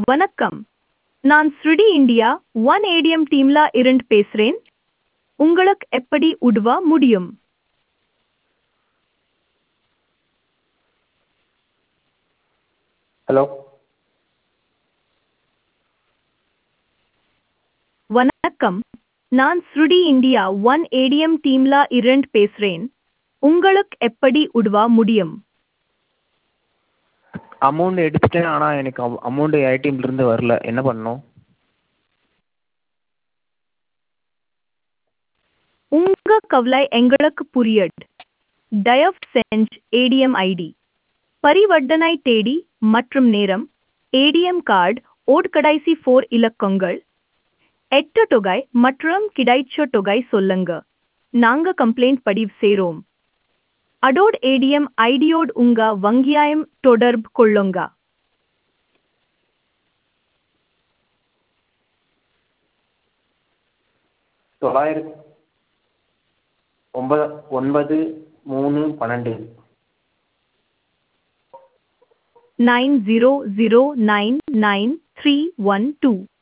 வணக்கம் நான் ஸ்ருடி இந்தியா ஒன் ஏடிஎம் டீம்ல இருந்து பேசுறேன் உங்களுக்கு எப்படி உதவ முடியும் ஹலோ வணக்கம் நான் ஸ்ருடி இந்தியா ஒன் ஏடிஎம் டீம்ல இருந்து பேசுறேன் உங்களுக்கு எப்படி உதவ முடியும் அமௌண்ட் எடுத்துட்டேன் ஆனால் எனக்கு அமௌண்ட் ஏடிஎம்லேருந்து வரல என்ன பண்ணணும் உங்க கவலை எங்களுக்கு புரியுது தயவு செஞ்சு ஏடிஎம் ஐடி பரிவர்த்தனை தேதி மற்றும் நேரம் ஏடிஎம் கார்டு ஓட் கடைசி ஃபோர் இலக்கங்கள் எட்டு தொகை மற்றும் கிடைச்ச தொகை சொல்லுங்க நாங்க கம்ப்ளைண்ட் பதிவு செய்றோம் அடோட் ஏடிஎம் ஐடியோடு உங்க வங்கியாயம் தொடர்பு கொள்ளுங்க தொள்ளாயிரத்தி ஒன்பது ஒன்பது மூணு பன்னெண்டு nine zero zero nine nine three one two